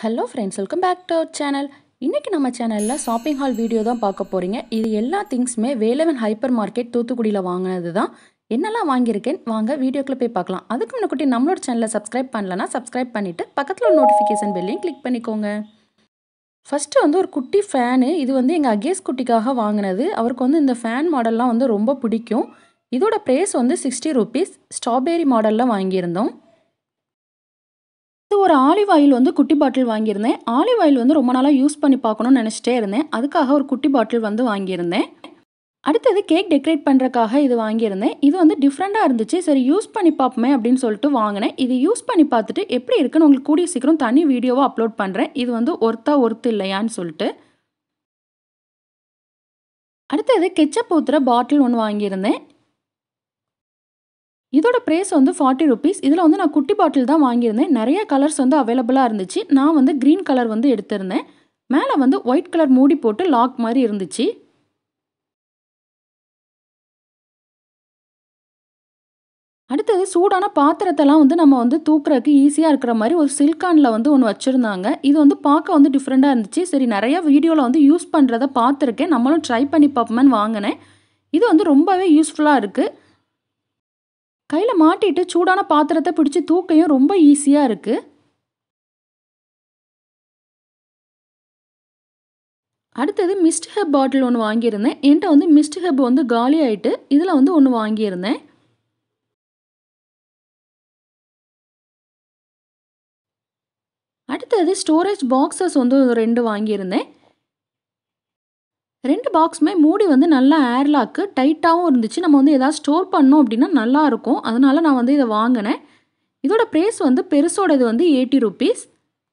hello friends welcome back to our channel இன்றைக்கி நம்ம சேனலில் ஷாப்பிங் ஹால் வீடியோ தான் பார்க்க போகிறீங்க இது எல்லா திங்ஸுமே வேலவன் ஹைப்பர் மார்க்கெட் தூத்துக்குடியில் வாங்கினது தான் என்னெல்லாம் வாங்கியிருக்கேன் வாங்க வீடியோக்குள்ளே போய் பார்க்கலாம் அதுக்கு முன்னாடி நம்மளோட சேனலை சப்ஸ்கிரைப் பண்ணலன்னா சப்ஸ்கிரைப் பண்ணிவிட்டு பக்கத்தில் ஒரு நோட்டிஃபிகேஷன் பெல்லையும் கிளிக் பண்ணிக்கோங்க ஃபஸ்ட்டு வந்து ஒரு குட்டி ஃபேனு இது வந்து எங்கள் அகேஸ் குட்டிக்காக வாங்கினது அவருக்கு வந்து இந்த ஃபேன் மாடல்லாம் வந்து ரொம்ப பிடிக்கும் இதோட ப்ரைஸ் வந்து சிக்ஸ்டி ருபீஸ் ஸ்ட்ராபெரி மாடலில் வாங்கியிருந்தோம் இது ஒரு ஆலிவ் ஆயில் வந்து குட்டி பாட்டில் வாங்கியிருந்தேன் ஆலிவ் ஆயில் வந்து ரொம்ப நாளாக யூஸ் பண்ணி பார்க்கணும்னு நினச்சிட்டே இருந்தேன் அதுக்காக ஒரு குட்டி பாட்டில் வந்து வாங்கியிருந்தேன் அடுத்தது கேக் டெக்கரேட் பண்ணுறக்காக இது வாங்கியிருந்தேன் இது வந்து டிஃப்ரெண்ட்டாக இருந்துச்சு சரி யூஸ் பண்ணி பார்ப்போமே அப்படின்னு சொல்லிட்டு வாங்கினேன் இது யூஸ் பண்ணி பார்த்துட்டு எப்படி இருக்குன்னு உங்களுக்கு கூடிய சீக்கிரம் தனி வீடியோவாக அப்லோட் பண்ணுறேன் இது வந்து ஒர்த்தா ஒர்த்து இல்லையான்னு சொல்லிட்டு அடுத்தது கெச்சப் ஊற்றுற பாட்டில் ஒன்று வாங்கியிருந்தேன் இதோட ப்ரைஸ் வந்து ஃபார்ட்டி ருபீஸ் இதில் வந்து நான் குட்டி பாட்டில் தான் வாங்கியிருந்தேன் நிறைய கலர்ஸ் வந்து அவைலபிளாக இருந்துச்சு நான் வந்து க்ரீன் கலர் வந்து எடுத்திருந்தேன் மேலே வந்து ஒயிட் கலர் மூடி போட்டு லாக் மாதிரி இருந்துச்சு அடுத்தது சூடான பாத்திரத்தெல்லாம் வந்து நம்ம வந்து தூக்குறதுக்கு ஈஸியாக இருக்கிற மாதிரி ஒரு சில்கானில் வந்து ஒன்று வச்சுருந்தாங்க இது வந்து பார்க்க வந்து டிஃப்ரெண்ட்டாக இருந்துச்சு சரி நிறையா வீடியோவில் வந்து யூஸ் பண்ணுறத பார்த்துருக்கேன் நம்மளும் ட்ரை பண்ணி பார்ப்போமேன்னு வாங்கினேன் இது வந்து ரொம்பவே யூஸ்ஃபுல்லாக இருக்குது கையில் மாட்டிட்டு சூடான பாத்திரத்தை பிடிச்சி தூக்கையும் ரொம்ப ஈஸியாக இருக்குது அடுத்தது மிஸ்ட் ஹெப் பாட்டில் ஒன்று வாங்கியிருந்தேன் என்கிட்ட வந்து மிஸ்ட் ஹெப் வந்து காலி ஆகிட்டு இதில் வந்து ஒன்று வாங்கியிருந்தேன் அடுத்தது ஸ்டோரேஜ் பாக்ஸஸ் வந்து ரெண்டு வாங்கியிருந்தேன் ரெண்டு பாக்ஸுமே மூடி வந்து நல்லா ஏர்லாக்கு டைட்டாகவும் இருந்துச்சு நம்ம வந்து எதாவது ஸ்டோர் பண்ணோம் அப்படின்னா நல்லா இருக்கும் அதனால நான் வந்து இதை வாங்கினேன் இதோட ப்ரைஸ் வந்து பெருசோட இது வந்து எயிட்டி ருபீஸ்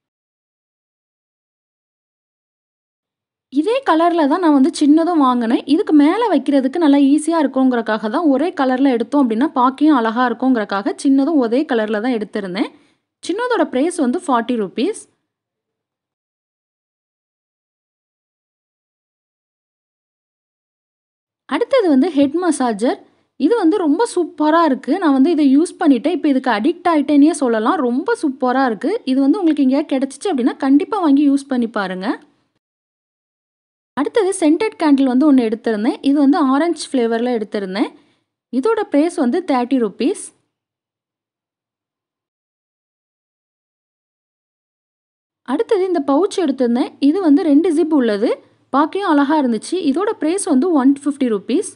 இதே கலரில் தான் நான் வந்து சின்னதும் வாங்கினேன் இதுக்கு மேலே வைக்கிறதுக்கு நல்லா ஈஸியாக இருக்குங்கிறக்காக தான் ஒரே கலரில் எடுத்தோம் அப்படின்னா பார்க்கையும் அழகாக இருக்குங்கிறக்காக சின்னதும் ஒரே கலரில் தான் எடுத்திருந்தேன் சின்னதோட ப்ரைஸ் வந்து ஃபார்ட்டி ருபீஸ் அடுத்தது வந்து ஹெட் மசாஜர் இது வந்து ரொம்ப சூப்பராக இருக்குது நான் வந்து இதை யூஸ் பண்ணிவிட்டேன் இப்போ இதுக்கு அடிக்ட் ஆகிட்டேனே சொல்லலாம் ரொம்ப சூப்பராக இருக்குது இது வந்து உங்களுக்கு எங்கேயா கிடச்சிச்சு அப்படின்னா கண்டிப்பாக வாங்கி யூஸ் பண்ணி பாருங்கள் அடுத்தது சென்டட் கேண்டில் வந்து ஒன்று எடுத்திருந்தேன் இது வந்து ஆரஞ்சு ஃப்ளேவரில் எடுத்திருந்தேன் இதோட ப்ரைஸ் வந்து தேர்ட்டி ருபீஸ் அடுத்தது இந்த பவுச் எடுத்திருந்தேன் இது வந்து ரெண்டு ஜிப் உள்ளது பார்க்கையும் அழகாக இருந்துச்சு இதோட ப்ரைஸ் வந்து ஒன் ஃபிஃப்டி ருபீஸ்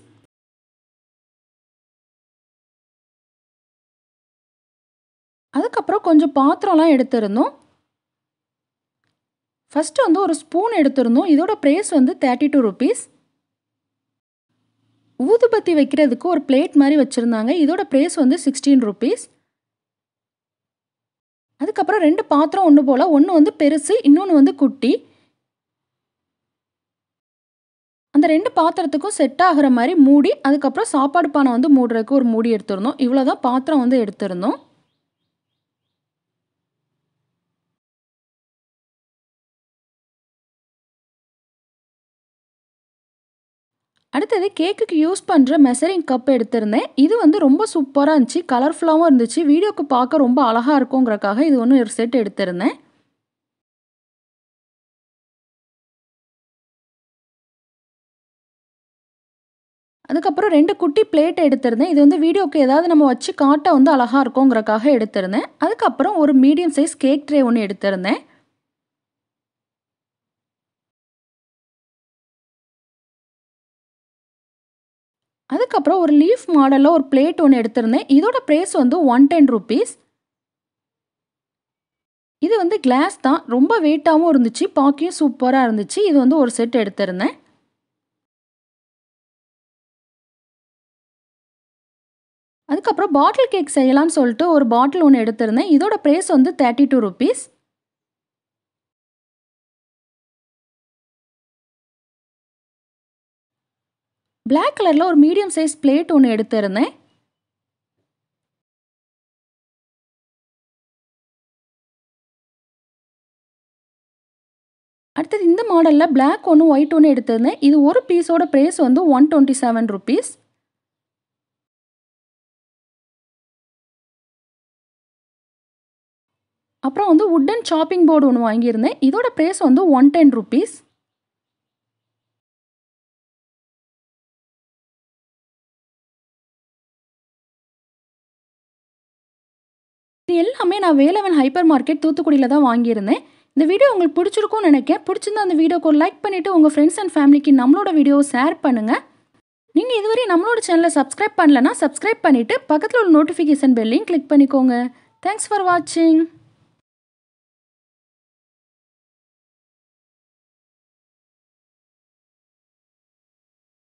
அதுக்கப்புறம் கொஞ்சம் பாத்திரம்லாம் எடுத்திருந்தோம் ஃபஸ்ட்டு வந்து ஒரு ஸ்பூன் எடுத்திருந்தோம் இதோட ப்ரைஸ் வந்து தேர்ட்டி டூ ருபீஸ் ஊதுபத்தி வைக்கிறதுக்கு ஒரு பிளேட் மாதிரி வச்சுருந்தாங்க இதோட ப்ரைஸ் வந்து சிக்ஸ்டீன் ருபீஸ் அதுக்கப்புறம் ரெண்டு பாத்திரம் ஒன்று போல் ஒன்று வந்து பெருசு இன்னொன்று வந்து குட்டி அந்த ரெண்டு பாத்திரத்துக்கும் செட் ஆகிற மாதிரி மூடி அதுக்கப்புறம் சாப்பாடு பானை வந்து மூடுறதுக்கு ஒரு மூடி எடுத்திருந்தோம் இவ்வளோ தான் பாத்திரம் வந்து எடுத்திருந்தோம் அடுத்தது கேக்குக்கு யூஸ் பண்ணுற மெசரிங் கப் எடுத்திருந்தேன் இது வந்து ரொம்ப சூப்பராக இருந்துச்சு கலர்ஃபுல்லாகவும் இருந்துச்சு வீடியோக்கு பார்க்க ரொம்ப அழகாக இருக்குங்கிறக்காக இது ஒன்று ஒரு செட் எடுத்திருந்தேன் அதுக்கப்புறம் ரெண்டு குட்டி பிளேட் எடுத்திருந்தேன் இது வந்து வீடியோக்கு ஏதாவது நம்ம வச்சு காட்ட வந்து அழகாக இருக்குங்கிறக்காக எடுத்திருந்தேன் அதுக்கப்புறம் ஒரு மீடியம் சைஸ் கேக் ட்ரே ஒன்று எடுத்திருந்தேன் அதுக்கப்புறம் ஒரு லீஃப் மாடலில் ஒரு பிளேட் ஒன்று எடுத்திருந்தேன் இதோட ப்ரைஸ் வந்து ஒன் டென் ருபீஸ் இது வந்து கிளாஸ் தான் ரொம்ப வெயிட்டாகவும் இருந்துச்சு பார்க்கையும் சூப்பராக இருந்துச்சு இது வந்து ஒரு செட் எடுத்திருந்தேன் அதுக்கப்புறம் பாட்டில் கேக் செய்யலாம்னு சொல்லிட்டு ஒரு பாட்டில் ஒன்று எடுத்திருந்தேன் இதோட ப்ரைஸ் வந்து தேர்ட்டி டூ ருபீஸ் பிளாக் கலரில் ஒரு மீடியம் சைஸ் பிளேட் ஒன்று எடுத்திருந்தேன் அடுத்தது இந்த மாடலில் பிளாக் ஒன்று ஒயிட் ஒன்று எடுத்திருந்தேன் இது ஒரு பீஸோட ப்ரைஸ் வந்து ஒன் டுவெண்ட்டி செவன் ருபீஸ் அப்புறம் வந்து உட்டன் சாப்பிங் போர்டு ஒன்று வாங்கியிருந்தேன் இதோட ப்ரைஸ் வந்து ஒன் டென் ருபீஸ் இது எல்லாமே நான் வேலவன் ஹைப்பர் மார்க்கெட் தூத்துக்குடியில் தான் வாங்கியிருந்தேன் இந்த வீடியோ உங்களுக்கு பிடிச்சிருக்கும்னு நினைக்கிறேன் பிடிச்சிருந்தா அந்த வீடியோக்கு ஒரு லைக் பண்ணிவிட்டு உங்கள் ஃப்ரெண்ட்ஸ் அண்ட் ஃபேமிலிக்கு நம்மளோட வீடியோவை ஷேர் பண்ணுங்கள் நீங்கள் இதுவரை நம்மளோட சேனலை சப்ஸ்கிரைப் பண்ணலன்னா சப்ஸ்கிரைப் பண்ணிவிட்டு பக்கத்தில் உள்ள நோட்டிஃபிகேஷன் பெல்லையும் கிளிக் பண்ணிக்கோங்க தேங்க்ஸ் ஃபார் வாட்சிங்